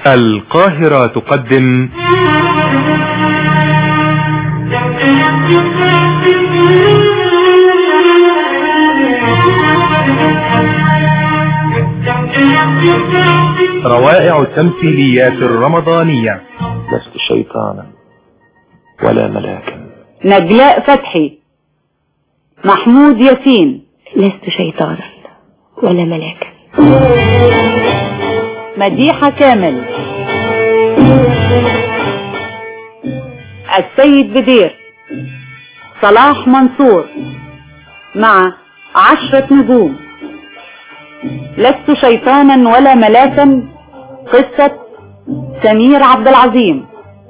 القاهرة تقدم روائع التمثيليات الرمضانية لست شيطانا ولا ملاكا نجلاء فتحي محمود ياسين لست شيطانا ولا ملاكا مديحة كامل السيد بدير صلاح منصور مع عشرة نجوم لست شيطانا ولا ملاكا قصة سمير عبد العظيم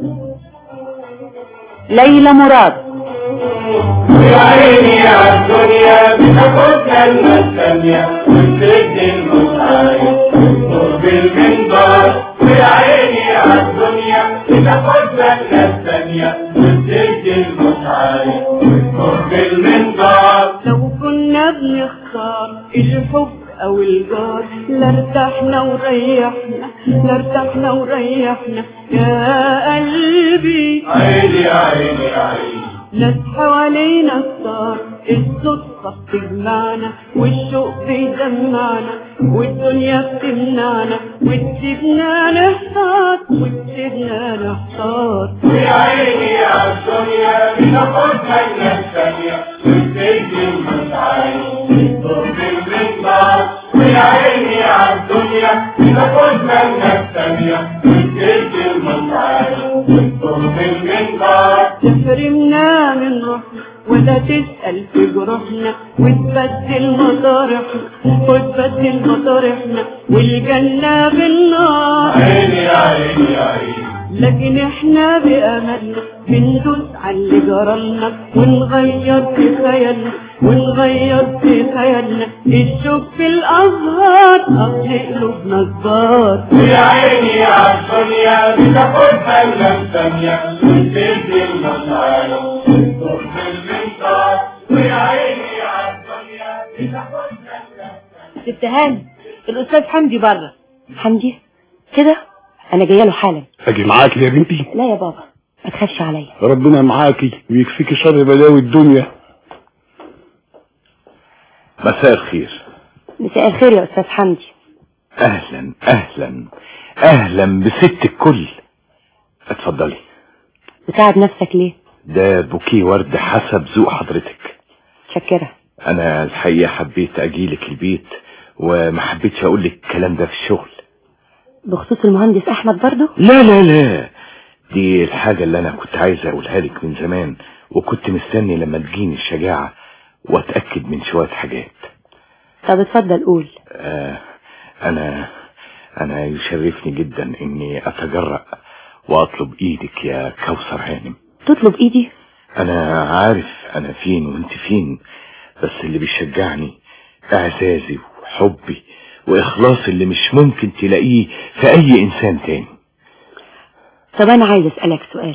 ليلى مراد يا عيني يا الدنيا بتاخدنا المستنية وتسد المصايب وتنور بالمنبر يا عيني يا الدنيا بتاخدنا المستنية وتسد المصايب وتنور بالمنبر لو كنا بنختار الحب او الجار لارتحنا وريحنا لارتحنا وريحنا يا قلبي عيني يا عيني يا عيني ناس حوالينا الصار الصدفة بتجمعنا والشوق بيجمعنا والدنيا بتمنعنا وتسيبنا نحتار وتسيبنا نحتار يا عيني يا الدنيا بتاخدنا المستنية وتسد المصايب وتنور بالمنبر يا عيني يا الدنيا بتاخدنا المستنية وتسد المصايب وتنور بالمنبر تحرمنا من روحنا ولا تسأل في جروحنا وتبدل مطارحنا وتبدل مطارحنا والجنة بالنار عيني يا عيني يا عيني لكن احنا بأملنا بندوس على اللي جرالنا ونغير في خيالنا ونغير في خيالنا الشوك في الأزهار أصل قلوبنا كبار يا عيني يا الدنيا بتاخدنا المستنية وتسد المصايب وتنور بالمنبر ويا عيني يا الدنيا بتاخدنا المستنية ست هاني الاستاذ حمدي بره حمدي كده انا جايه له حالا اجي معاكي يا بنتي لا يا بابا ما تخافش عليا ربنا معاكي ويكفيكي شر بلاوي الدنيا مساء الخير مساء الخير يا استاذ حمدي اهلا اهلا اهلا بست الكل اتفضلي بتعب نفسك ليه ده بوكيه ورد حسب ذوق حضرتك شكرا انا الحقيقة حبيت اجيلك البيت وما حبيتش اقول لك الكلام ده في الشغل بخصوص المهندس احمد برضو لا لا لا دي الحاجة اللي انا كنت عايز اقولها لك من زمان وكنت مستني لما تجيني الشجاعة واتأكد من شوية حاجات طب اتفضل قول آه انا انا يشرفني جدا اني اتجرأ واطلب ايدك يا كوثر هانم تطلب ايدي انا عارف انا فين وانت فين بس اللي بيشجعني اعزازي وحبي واخلاصي اللي مش ممكن تلاقيه في اي انسان تاني طب انا عايز اسالك سؤال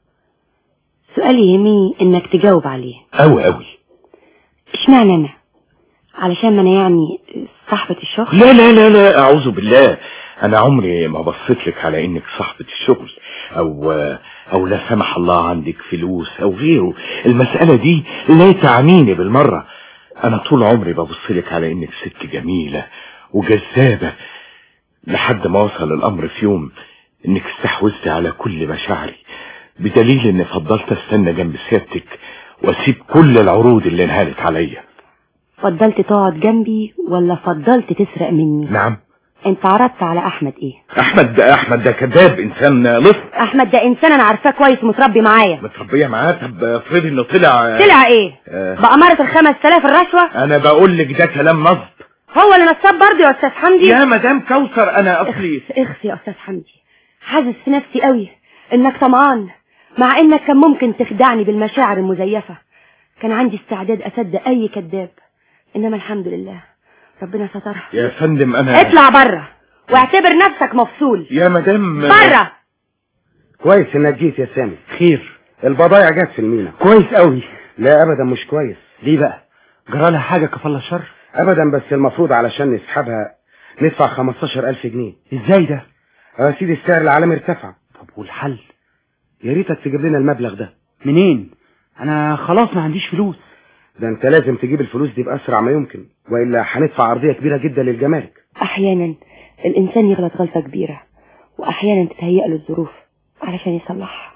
سؤال يهمني انك تجاوب عليه اوي اوي اشمعنى انا علشان ما انا يعني صاحبة الشغل لا لا لا لا اعوذ بالله انا عمري ما بصيت لك على انك صاحبة الشغل او او لا سمح الله عندك فلوس او غيره المسألة دي لا تعنيني بالمرة انا طول عمري ببص لك على انك ست جميلة وجذابة لحد ما وصل الامر في يوم انك استحوذت على كل مشاعري بدليل اني فضلت استنى جنب سيادتك واسيب كل العروض اللي انهالت عليا فضلت تقعد جنبي ولا فضلت تسرق مني نعم انت عرضت على احمد ايه احمد ده احمد ده كذاب انسان لص احمد ده انسان انا عارفاه كويس متربي معايا متربيه معاه طب افرضي انه طلع طلع ايه آه. بأمارة الخمس تلاف الرشوة انا بقول لك ده كلام نصب هو اللي نصاب برضه يا استاذ حمدي يا مدام كوثر انا اصلي اخس يا استاذ حمدي حاسس في نفسي قوي انك طمعان مع انك كان ممكن تخدعني بالمشاعر المزيفة كان عندي استعداد اصدق اي كذاب انما الحمد لله ربنا سترها يا فندم انا اطلع بره واعتبر نفسك مفصول يا مدام بره كويس انك جيت يا سامي خير البضايع جت في المينا كويس قوي لا ابدا مش كويس ليه بقى جرالها حاجة كفالة شر ابدا بس المفروض علشان نسحبها ندفع 15000 جنيه ازاي ده اه يا سيدي السعر العالمي ارتفع طب والحل يا ريتك تجيب لنا المبلغ ده منين انا خلاص ما عنديش فلوس ده انت لازم تجيب الفلوس دي باسرع ما يمكن والا هندفع ارضيه كبيره جدا للجمارك احيانا الانسان يغلط غلطة كبيرة واحيانا تتهيأ له الظروف علشان يصلحها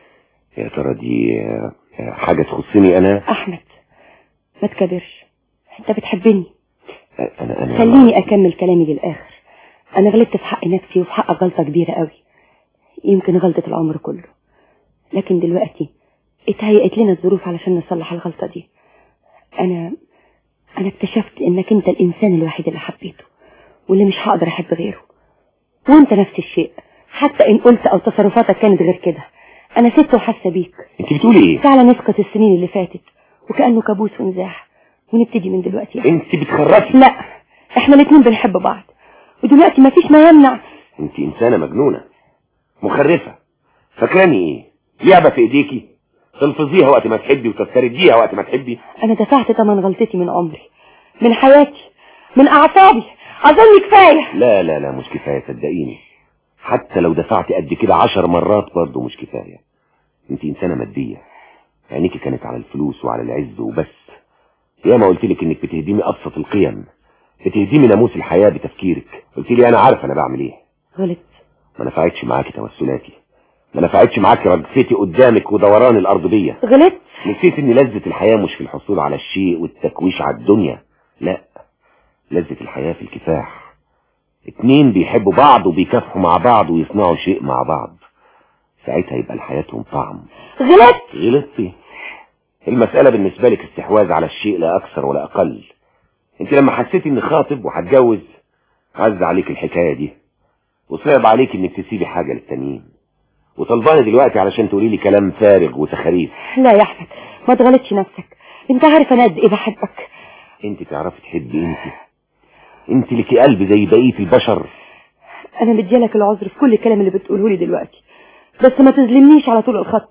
يا ترى دي آه، حاجة تخصني أنا احمد ما تكبرش انت بتحبني أنا أنا خليني اكمل كلامي للاخر انا غلطت في حق نفسي وفي حقك غلطة كبيرة قوي يمكن غلطة العمر كله لكن دلوقتي اتهيأت لنا الظروف علشان نصلح الغلطة دي انا انا اكتشفت انك انت الانسان الوحيد اللي حبيته واللي مش هقدر احب غيره وانت نفس الشيء حتى ان قلت او تصرفاتك كانت غير كده انا ست وحاسه بيك أنت بتقولي إيه؟ تعالى نسقط السنين اللي فاتت وكأنه كابوس ونزاح ونبتدي من دلوقتي أنت بتخرفي لا احنا الاتنين بنحب بعض ودلوقتي مفيش ما يمنع أنت إنسانة مجنونة مخرفة فاكراني إيه؟ لعبة في إيديكي تلفظيها وقت ما تحبي وتسترديها وقت ما تحبي انا دفعت تمن غلطتي من عمري من حياتي من اعصابي اظن كفايه لا لا لا مش كفاية صدقيني حتى لو دفعت قد كده عشر مرات برضه مش كفاية انت انسانة مادية عينيكي كانت على الفلوس وعلى العز وبس يا ما قلت لك انك بتهدمي ابسط القيم بتهدمي ناموس الحياة بتفكيرك قلت لي انا عارف انا بعمل ايه غلط ما نفعتش معاكي توسلاتي ما نفعتش معاكي رجفتي قدامك ودوران الارض بيا غلط نسيت ان لذة الحياة مش في الحصول على الشيء والتكويش على الدنيا لا لذة الحياة في الكفاح اتنين بيحبوا بعض وبيكافحوا مع بعض ويصنعوا شيء مع بعض ساعتها يبقى لحياتهم طعم غلط غلطتي المسألة بالنسبة لك استحواذ على الشيء لا أكثر ولا أقل انت لما حسيتي اني خاطب وهتجوز عز عليك الحكاية دي وصعب عليك انك تسيبي حاجة للتانيين وطلباني دلوقتي علشان تقولي لي كلام فارغ وتخاريف لا يا احمد ما تغلطش نفسك انت عارف انا قد ايه بحبك انت تعرفي تحبي انت انت لك قلب زي بقية البشر انا مديالك العذر في كل الكلام اللي بتقوله لي دلوقتي بس ما تظلمنيش على طول الخط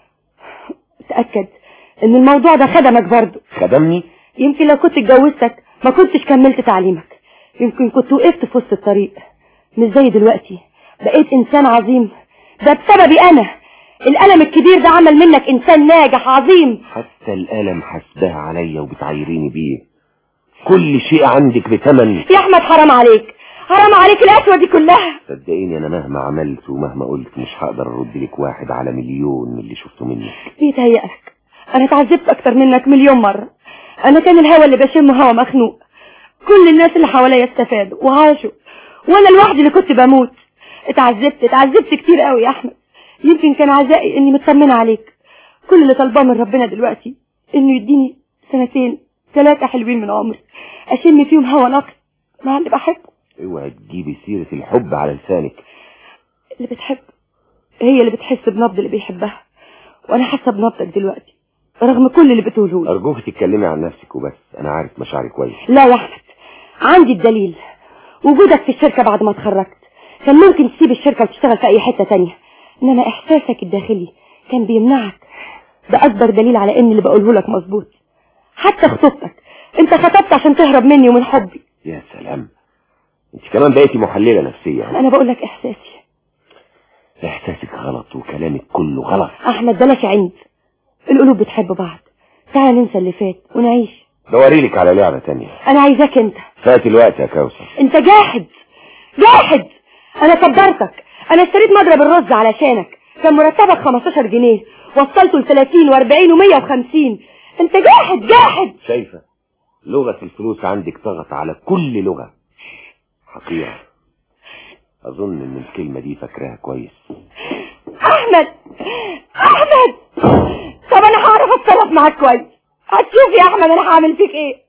تأكد ان الموضوع ده خدمك برضه خدمني يمكن لو كنت اتجوزتك ما كنتش كملت تعليمك يمكن كنت وقفت في وسط الطريق مش زي دلوقتي بقيت انسان عظيم ده بسببي انا الألم الكبير ده عمل منك انسان ناجح عظيم حتى الألم حسبها عليا وبتعايريني بيه كل شيء عندك بتمن يا احمد حرام عليك حرام عليك القسوة دي كلها صدقيني انا مهما عملت ومهما قلت مش هقدر ارد لك واحد على مليون من اللي شفته منك بيتهيألك انا اتعذبت اكتر منك مليون مرة انا كان الهوى اللي بشمه هوا مخنوق كل الناس اللي حواليا استفادوا وعاشوا وانا لوحدي اللي كنت بموت اتعذبت اتعذبت كتير قوي يا احمد يمكن كان عزائي اني مطمنه عليك كل اللي طالباه من ربنا دلوقتي انه يديني سنتين ثلاثة حلوين من عمري اشم فيهم هوا نقي مع اللي بحبه اوعي تجيبي سيرة الحب على لسانك اللي بتحب هي اللي بتحس بنبض اللي بيحبها وانا حاسه بنبضك دلوقتي رغم كل اللي بتقوله لي ارجوك تتكلمي عن نفسك وبس انا عارف مشاعري كويس لا يا احمد عندي الدليل وجودك في الشركة بعد ما اتخرجت كان ممكن تسيب الشركة وتشتغل في اي حتة تانية انما احساسك الداخلي كان بيمنعك ده اكبر دليل على ان اللي بقوله لك مظبوط حتى خطوبتك انت خطبت عشان تهرب مني ومن حبي يا سلام انت كمان بقيتي محللة نفسية انا بقول لك احساسي احساسك غلط وكلامك كله غلط احمد بلاش عند القلوب بتحب بعض تعال ننسى اللي فات ونعيش دوريلك على لعبة تانية انا عايزاك انت فات الوقت يا كوثر انت جاحد جاحد انا كبرتك انا اشتريت مضرب الرز علشانك كان مرتبك 15 جنيه وصلته ل 30 و40 و150 انت جاحد جاحد شايفة لغة الفلوس عندك طغت على كل لغة حقيقة أظن إن الكلمة دي فاكراها كويس احمد احمد طب انا هعرف اتصرف معاك كويس هتشوف يا احمد انا هعمل فيك ايه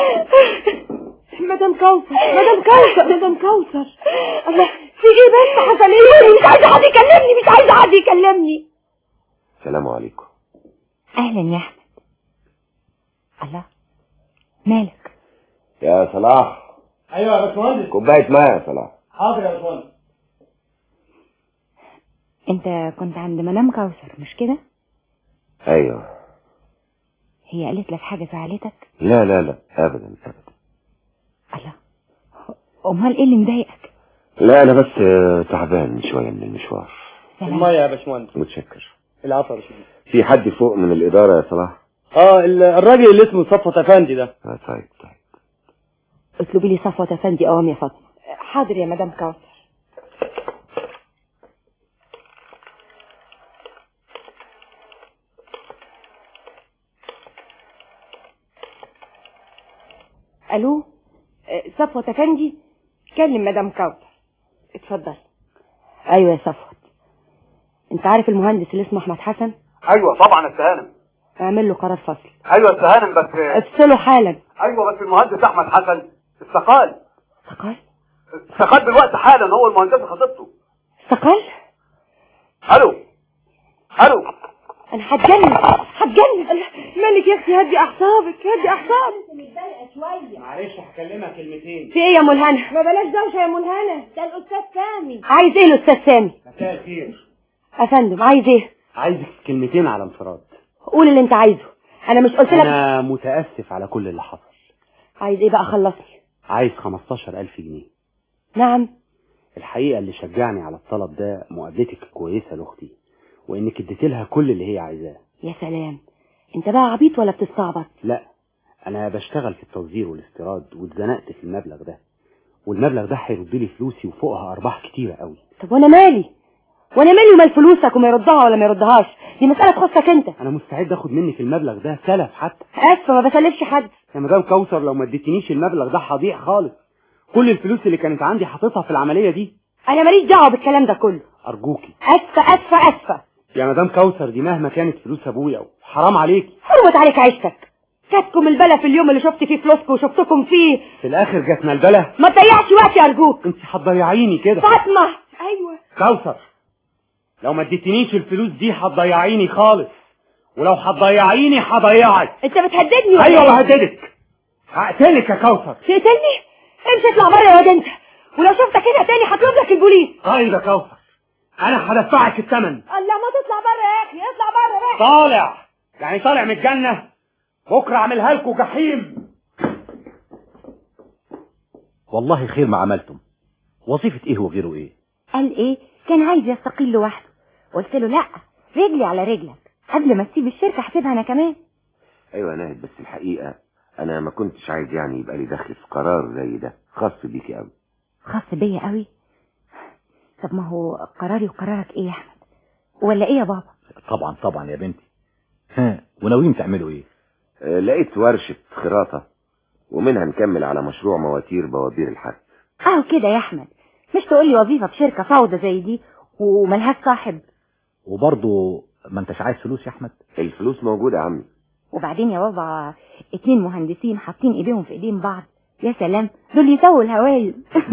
مدام كوثر مدام كوثر مدام كوثر الله في ايه بس حصل ايه مش عايزه حد يكلمني مش عايزه حد يكلمني السلام عليكم اهلا يا احمد الله مالك يا صلاح ايوه يا باشمهندس كوباية ماء يا صلاح حاضر يا باشمهندس انت كنت عند مدام كوثر مش كده أيوه هي قالت لك حاجه زعلتك لا لا لا أبدا أبدا الله امال ايه اللي مضايقك لا انا بس آه، تعبان شوية من المشوار المية يا باشمهندس متشكر العفو يا باشمهندس في حد فوق من الادارة يا صلاح اه ال- الراجل اللي اسمه صفوت افندي ده آه، طيب طيب اطلبي لي صفوة افندي اوام يا فاطمة حاضر يا مدام كوثر الو آه، صفوة افندي كلم مدام كوثر اتفضل ايوه يا صفوت انت عارف المهندس اللي اسمه احمد حسن ايوه طبعا السهانم اعمل له قرار فصل ايوه السهانم بس افصله حالا ايوه بس المهندس احمد حسن استقال استقال استقال دلوقتي حالا هو المهندس خطيبته استقال الو الو انا هتجنن هتجنن مالك يا اختي هدي اعصابك هدي اعصابك معلش هكلمها كلمتين في ايه يا ملهنة ما بلاش دوشه يا ملهنه ده الاستاذ سامي عايز ايه الاستاذ سامي مساء الخير افندم عايز ايه عايزك كلمتين على انفراد قول اللي انت عايزه انا مش قلت لك انا متاسف على كل اللي حصل عايز ايه بقى خلصني عايز 15000 جنيه نعم الحقيقه اللي شجعني على الطلب ده مقابلتك الكويسه لاختي وانك اديت لها كل اللي هي عايزاه يا سلام انت بقى عبيط ولا بتستعبط لا انا بشتغل في التصدير والاستيراد واتزنقت في المبلغ ده والمبلغ ده هيرد لي فلوسي وفوقها ارباح كتيره قوي طب وانا مالي وانا مالي ومال فلوسك وما يردها ولا ما يردهاش دي مسألة تخصك انت انا مستعد اخد منك المبلغ ده سلف حتى اسفة ما بسلفش حد يا مدام كوثر لو ما اديتنيش المبلغ ده هضيع خالص كل الفلوس اللي كانت عندي حاططها في العمليه دي انا ماليش دعوة بالكلام ده كله ارجوكي اسفة اسفة اسفة يا مدام كوثر دي مهما كانت فلوس ابويا حرام عليكي حرمت عليك عيشتك جاتكم البلا في اليوم اللي شفت فيه فلوسكم وشفتكم فيه في الاخر جاتنا البلا ما تضيعش وقتي ارجوك انت هتضيعيني كده فاطمة ايوه كوثر لو ما اديتنيش الفلوس دي هتضيعيني خالص ولو هتضيعيني هضيعك انت بتهددني ولا ايوه ايه؟ بهددك هقتلك يا كوثر تقتلني امشي اطلع بره يا واد انت ولو شفتك هنا تاني هطلب لك البوليس طيب يا كوثر انا هدفعك الثمن الله ما تطلع بره يا اخي اطلع بره بقى طالع يعني طالع من الجنة بكرة اعملها لكم جحيم والله خير ما عملتم وظيفة ايه وغيره ايه قال ايه كان عايز يستقيل لوحده قلت له لا رجلي على رجلك قبل ما تسيب الشركه هسيبها انا كمان ايوه يا ناهد بس الحقيقة انا ما كنتش عايز يعني يبقى لي دخل في قرار زي ده خاص بيكي قوي خاص بيا قوي طب ما هو قراري وقرارك ايه يا احمد ولا ايه يا بابا طبعا طبعا يا بنتي ها وناويين تعملوا ايه آه، لقيت ورشة خراطة ومنها نكمل على مشروع مواتير بوابير الحرب اهو كده يا احمد مش تقول لي وظيفه في شركه فوضى زي دي وملهاش صاحب وبرضه ما انتش عايز فلوس يا احمد الفلوس موجودة يا عمي وبعدين يا بابا اتنين مهندسين حاطين ايديهم في ايدين بعض يا سلام دول يسووا الهوايل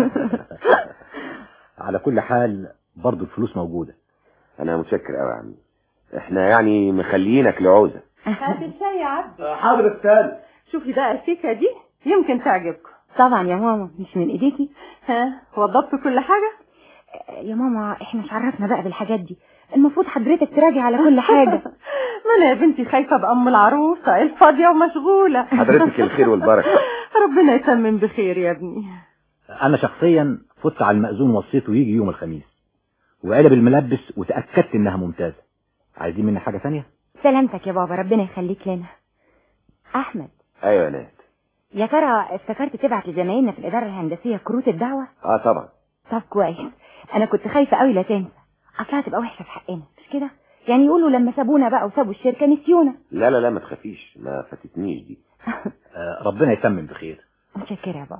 على كل حال برضه الفلوس موجودة انا متشكر قوي يا عمي احنا يعني مخليينك لعوزة هات الشاي يا عبد حاضر السهل شوفي بقى الكيكه دي يمكن تعجبكم طبعا يا ماما مش من ايديكي ها وضبطوا كل حاجه يا ماما احنا مش عرفنا بقى بالحاجات دي المفروض حضرتك تراجع على كل حاجة ما انا يا بنتي خايفه بام العروسه الفاضيه ومشغوله حضرتك الخير والبركة ربنا يتمم بخير يا ابني انا شخصيا فت على المأذون وصيته يجي يوم الخميس وقلب الملبس وتأكدت انها ممتازة عايزين مني حاجة ثانية سلامتك يا بابا ربنا يخليك لنا احمد ايوه يا ناهد يا ترى افتكرت تبعت لزمايلنا في الاداره الهندسيه كروت الدعوه اه طبعا طب كويس انا كنت خايفه قوي لا تنسى اصلها تبقى وحشه في حقنا مش كده يعني يقولوا لما سابونا بقى وسابوا الشركه نسيونا لا لا لا ما تخافيش ما فاتتنيش دي آه ربنا يتمم بخير متشكره يا بابا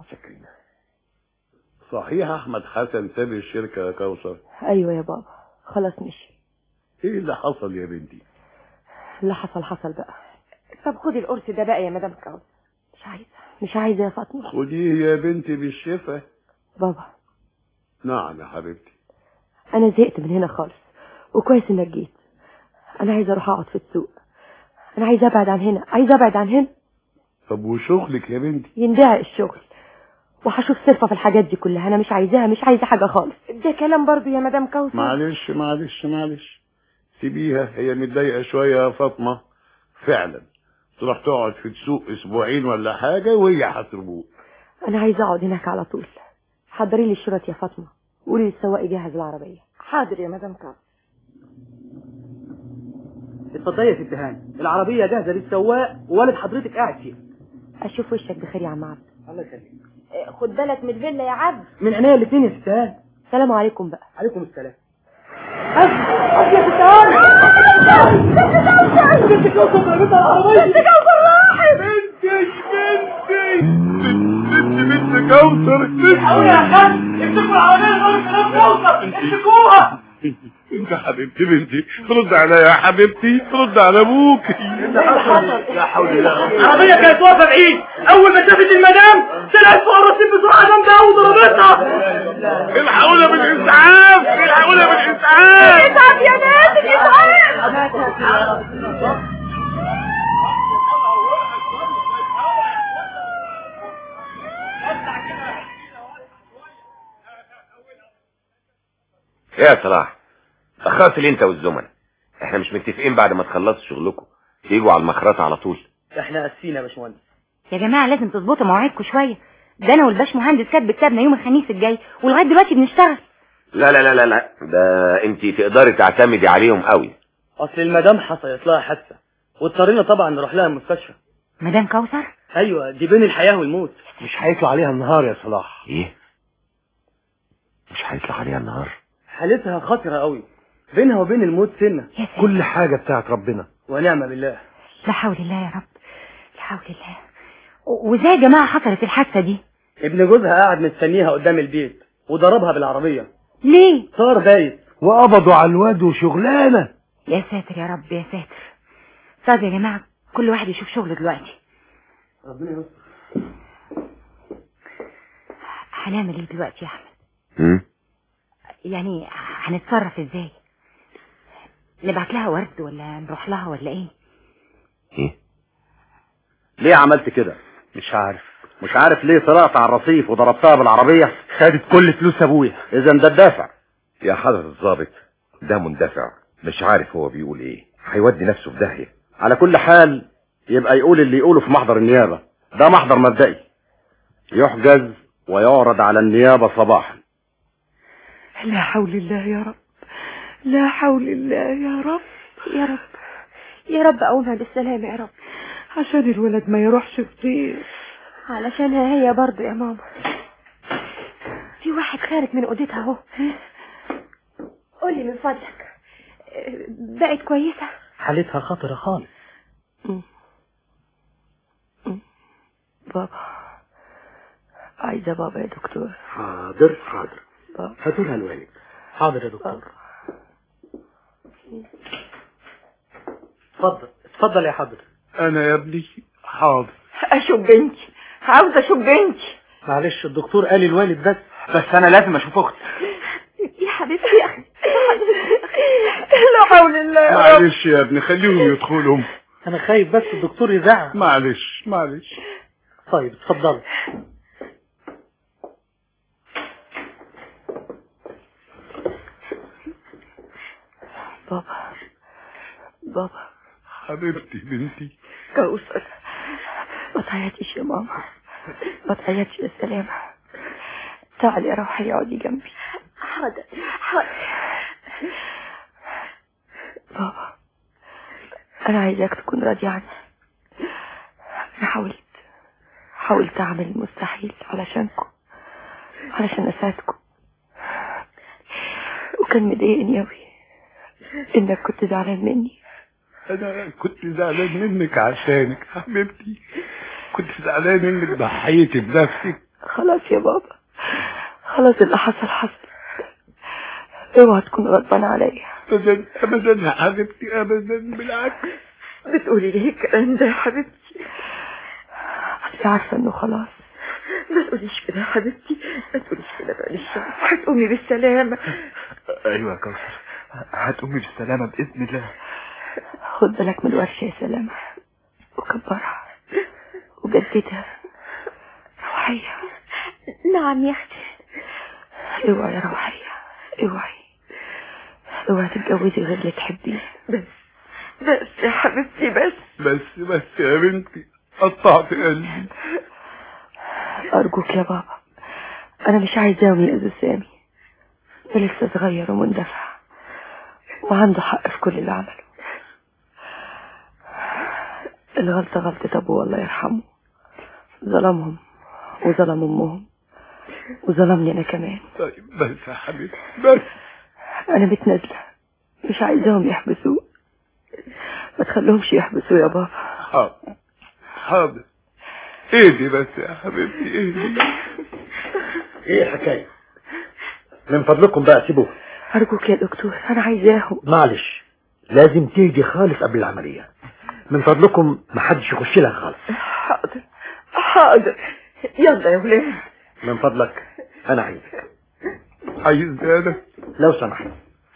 صحيح احمد حسن ساب الشركه يا كوثر ايوه يا بابا خلاص مشي ايه اللي حصل يا بنتي اللي حصل حصل بقى طب خدي القرص ده بقى يا مدام كوثر مش عايزه مش عايزه يا فاطمه خديه يا بنتي بالشفا بابا نعم يا حبيبتي انا زهقت من هنا خالص وكويس انك جيت انا عايزه اروح اقعد في السوق انا عايزه ابعد عن هنا عايزه ابعد عن هنا طب وشغلك يا بنتي يندعي الشغل وهشوف صرفه في الحاجات دي كلها انا مش عايزاها مش عايزه حاجه خالص ده كلام برضو يا مدام كوثر معلش معلش معلش سيبيها هي متضايقه شويه يا فاطمه فعلا تروح تقعد في السوق اسبوعين ولا حاجه وهي هتروق انا عايزه اقعد هناك على طول حضري لي الشرط يا فاطمه قولي للسواق يجهز العربية حاضر يا مدام كار اتفضلي يا ست هاني العربية جاهزة للسواق ووالد حضرتك قاعد فيها اشوف وشك بخير يا عم عبد الله يخليك خد بالك من الفيلا يا عبد من عينيا الاثنين يا ست هاني سلام عليكم بقى عليكم السلام بنت كوثر يا خالد امسكوا العربية غير كلام كوثر امسكوها انت حبيبتي بنتي رد عليا يا حبيبتي رد على ابوكي لا حول الله العربية كانت واقفة بعيد أول ما شافت المدام طلعت فوق الرصيف بسرعة جامدة أوي وضربتها الحقونا بالاسعاف الحقونا بالاسعاف اسعف يا ناس اسعف يا صلاح اخرت ليه انت والزمن احنا مش متفقين بعد ما تخلصوا شغلكم تيجوا على المخرطة على طول احنا اسفين يا باشمهندس يا جماعة لازم تظبطوا مواعيدكم شوية ده انا والباش مهندس كاتب كتابنا يوم الخميس الجاي ولغاية دلوقتي بنشتغل لا لا لا لا لا ده انت تقدري تعتمدي عليهم قوي اصل المدام حصلت لها حادثة واضطرينا طبعا نروح لها المستشفى مدام كوثر ايوه دي بين الحياة والموت مش هيطلع عليها النهار يا صلاح ايه مش هيطلع عليها النهار حالتها خطرة قوي بينها وبين الموت سنة يا ساتر كل حاجة بتاعت ربنا ونعم بالله لا حول الله يا رب لا حول الله و- وازاي يا جماعة حصلت الحادثة دي ابن جوزها قاعد مستنيها قدام البيت وضربها بالعربية ليه صار بايت وقبضوا على الواد وشغلانة يا ساتر يا رب يا ساتر طيب يا جماعة كل واحد يشوف شغله دلوقتي ربنا يستر هنعمل ايه دلوقتي يا احمد امم يعني هنتصرف ازاي نبعت لها ورد ولا نروح لها ولا ايه ايه ليه عملت كده مش عارف مش عارف ليه طلعت على الرصيف وضربتها بالعربية خدت كل فلوس ابويا اذا ده الدافع يا حضرة الضابط ده مندفع مش عارف هو بيقول ايه هيودي نفسه في داهية على كل حال يبقى يقول اللي يقوله في محضر النيابة ده محضر مبدئي يحجز ويعرض على النيابة صباحا لا حول الله يا رب لا حول الله يا رب يا رب يا رب قومها بالسلامة يا رب عشان الولد ما يروحش فطير علشانها هي برضو يا ماما في واحد خارج من اوضتها اهو قولي من فضلك آه، بقت كويسة حالتها خطرة خالص بابا عايزة بابا يا دكتور حاضر حاضر بابا هاتولها الوالد حاضر يا دكتور اتفضل اتفضل يا حضرتك انا يا ابني حاضر اشوف بنتي عاوزة اشوف بنتي معلش الدكتور قال الوالد بس بس انا لازم اشوف اختي يا حبيبتي يا اخي لا حول الله يا رب معلش يا ابني خليهم يدخلوا انا خايف بس الدكتور يزعق معلش معلش طيب اتفضل بابا بابا حبيبتي بنتي كوثر ما تعيطيش يا ماما ما تعيطيش يا سلامة تعالي يا روحي اقعدي جنبي حاضر حاضر بابا انا عايزاك تكون راضي عني انا حاولت حاولت اعمل المستحيل علشانكم علشان اساعدكم وكان مضايقني اوي انك كنت زعلان مني انا كنت زعلان منك عشانك يا حبيبتي كنت زعلان انك ضحيتي بنفسك خلاص يا بابا خلاص اللي حصل حصل اوعى تكون غضبان عليا ابدا ابدا يا حبيبتي ابدا بالعكس بتقولي ليه الكلام ده يا حبيبتي اصل عارفه انه خلاص ما تقوليش كده يا حبيبتي ما تقوليش كده بعد الشر هتقومي بالسلامه ايوه يا كوثر هتقومي بالسلامة بإذن الله خد بالك من الورشه يا سلامه وكبرها وجددها روحيه نعم يا اختي اوعي يا روحيه اوعي اوعي تتجوزي غير اللي تحبيه بس بس يا حبيبتي بس بس بس يا بنتي قطعت قلبي أرجوك يا بابا أنا مش عايزاهم يأذوا سامي ده لسه صغير ومندفع وعنده حق في كل اللي عمله الغلطة غلطة أبوه الله يرحمه ظلمهم وظلم أمهم وظلمني أنا كمان طيب بس يا حبيبي بس أنا متنازلة مش عايزاهم يحبسوه ما تخليهمش يحبسوه يا بابا حاضر حاضر اهدي بس يا حبيبتي اهدي ايه الحكايه من فضلكم بقى سيبوه أرجوك يا دكتور أنا عايزاهم معلش لازم تهدي خالص قبل العمليه من فضلكم محدش يخش لها خالص حاضر حاضر يلا يا ولاد من فضلك انا عايزك عايز انا لو سمحت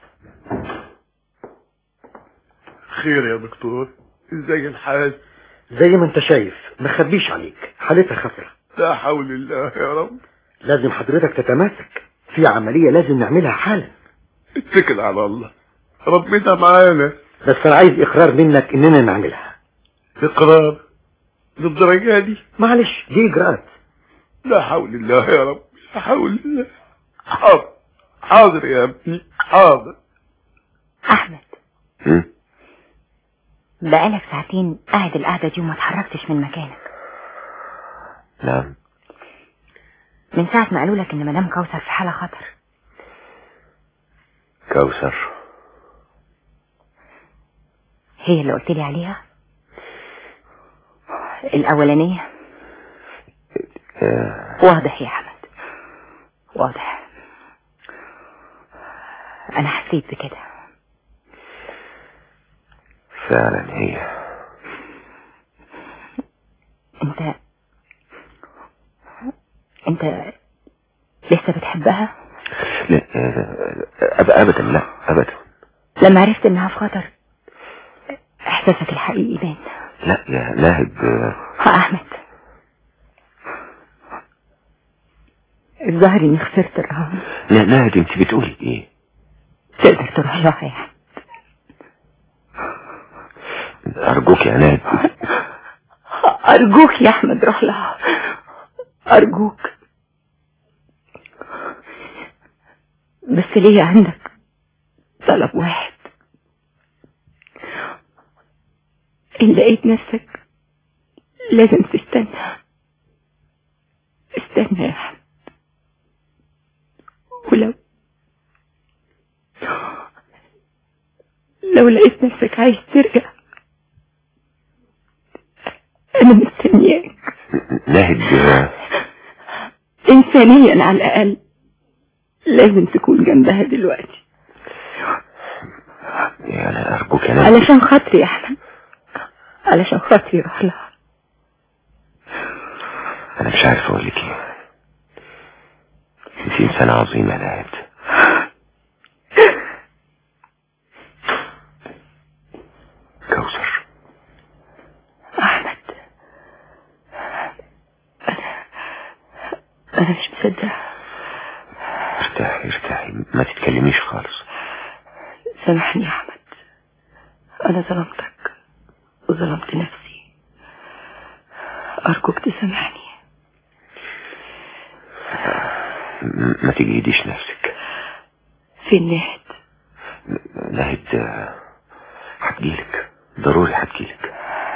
خير يا دكتور ازاي الحال زي ما انت شايف ما خبيش عليك حالتها خطره لا حول الله يا رب لازم حضرتك تتماسك في عمليه لازم نعملها حالا اتكل على الله ربنا معانا بس انا عايز اقرار منك اننا نعملها اقرار للدرجه دي معلش دي اجراءات لا حول الله يا رب لا حول الله حاضر حاضر يا ابني حاضر احمد بقالك ساعتين قاعد القعدة دي وما اتحركتش من مكانك نعم من ساعة ما قالوا لك ان مدام كوثر في حالة خطر كوثر هي اللي قلت لي عليها الاولانية آه، واضح يا احمد واضح انا حسيت بكده فعلا هي انت انت لسه بتحبها لا آه، أب- ابدا لا ابدا لما عرفت انها في خطر احساسك الحقيقي بان لا يا ناهد آه، ها احمد الظاهر اني خسرت الرهان لا ناهد انت بتقولي ايه تقدر تروح لها يا أحمد. ارجوك يا ناهد ارجوك يا احمد روح لها ارجوك بس ليه عندك طلب واحد ان لقيت نفسك لازم تستنى استنى يا احمد ولو لو لقيت نفسك عايز ترجع انا مستنياك ناهد آه، انسانيا على الاقل لازم تكون جنبها دلوقتي يا لا ارجوك يا ناهد علشان خاطري يا احمد علشان خاطري روح لها انا مش عارف اقول لك ايه انت انسانة عظيمة يا ناهد كوثر أحمد أنا مش مصدقة ارتاحي ارتاحي ما تتكلميش خالص سامحني يا أحمد أنا ظلمتك وظلمت نفسي أرجوك تسامحني م- ما تجهديش نفسك في النهد ناهد آه، هتجيلك ضروري هتجيلك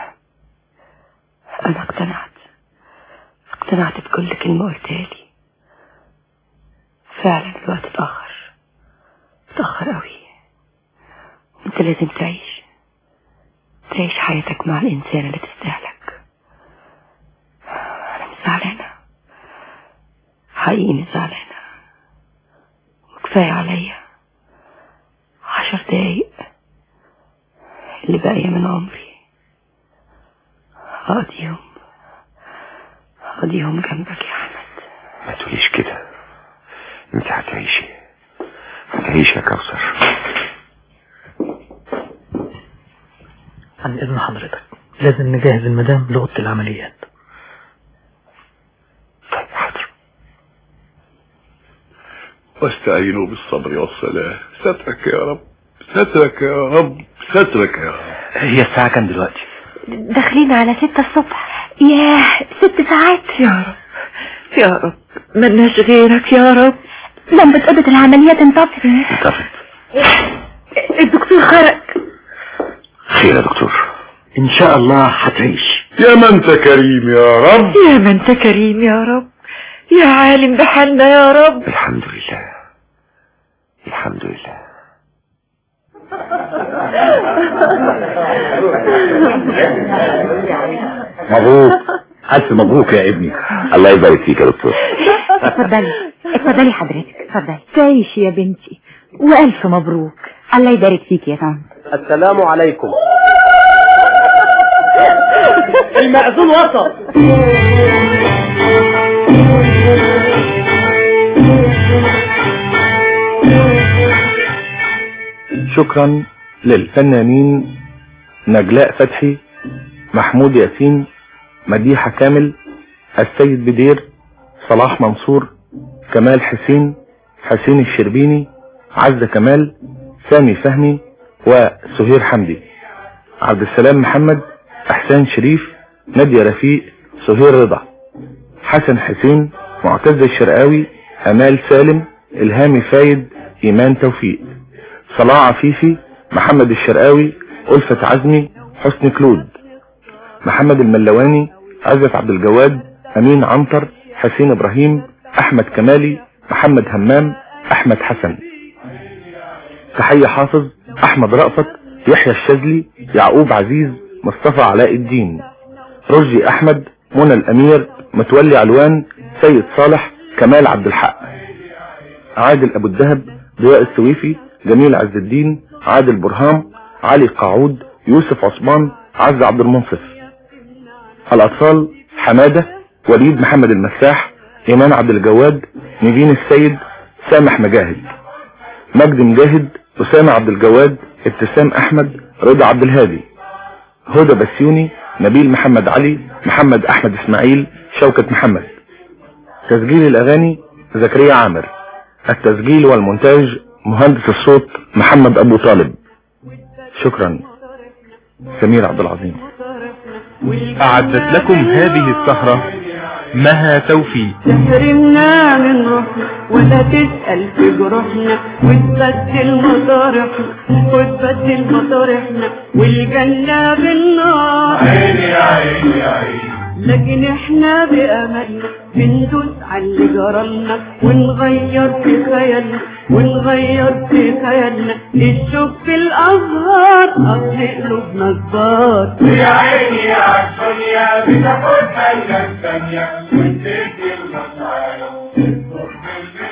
أنا اقتنعت اقتنعت بكل كلمة قلتها لي فعلا الوقت اتأخر اتأخر قوي انت لازم تعيش تعيش حياتك مع الإنسان اللي تستاهلك أنا مش زعلانة حقيقي مش زعلانة وكفاية عليا عشر دقايق اللي باقية من عمري أقضيهم أقضيهم جنبك يا أحمد ما تقوليش كده انت هتعيشي هتعيشي يا كوثر عن إذن حضرتك لازم نجهز المدام لأوضة العمليات واستعينوا بالصبر والصلاة سترك يا رب سترك يا رب سترك يا رب هي الساعة كام دلوقتي داخلين على ستة الصبح ياه ست ساعات يا رب يا رب ملناش غيرك يا رب لمبة أوضة العمليات انطفت انتفت الدكتور خرج خير يا دكتور ان شاء الله هتعيش يا ما انت كريم يا رب يا ما انت كريم يا رب يا عالم بحالنا يا رب الحمد لله الحمد لله مبروك ألف مبروك يا ابني الله يبارك فيك يا دكتور اتفضلي اتفضلي حضرتك اتفضلي تعيش يا بنتي وألف مبروك الله يبارك فيك يا طنط السلام عليكم المأذون وصل شكرا للفنانين نجلاء فتحي محمود ياسين مديحة كامل السيد بدير صلاح منصور كمال حسين حسين الشربيني عزة كمال سامي فهمي وسهير حمدي عبد السلام محمد احسان شريف نادية رفيق سهير رضا حسن حسين معتز الشرقاوي امال سالم الهامي فايد ايمان توفيق صلاح عفيفي محمد الشرقاوي ألفة عزمي حسني كلود محمد الملواني عزت عبد الجواد أمين عنتر حسين إبراهيم أحمد كمالي محمد همام أحمد حسن تحية حافظ أحمد رأفت يحيى الشاذلي يعقوب عزيز مصطفى علاء الدين رشدي أحمد منى الأمير متولي علوان سيد صالح كمال عبد الحق عادل أبو الدهب ضياء السويفي جميل عز الدين عادل برهام علي قاعود يوسف عثمان عز عبد المنصف الأطفال حمادة وليد محمد المساح إيمان عبد الجواد نيفين السيد سامح مجاهد مجد مجاهد أسامة عبد الجواد ابتسام أحمد رضا عبد الهادي هدى بسيوني نبيل محمد علي محمد أحمد إسماعيل شوكة محمد تسجيل الأغاني زكريا عامر التسجيل والمونتاج مهندس الصوت محمد أبو طالب شكرا سمير عبد العظيم أعدت لكم هذه السهرة مها توفيق تحرمنا من روحنا ولا تسأل في جروحنا وتبدل مطارحنا وتبدل مطارحنا والجنة بالنار عيني يا عيني يا عيني لكن احنا بأملنا بندوس على اللي جرالنا ونغير في خيالنا ونغير في خيالنا الشوك في الأزهار أصل قلوبنا كبار يا عيني يا الدنيا بتاخد بالك ثانية وتدي المصايب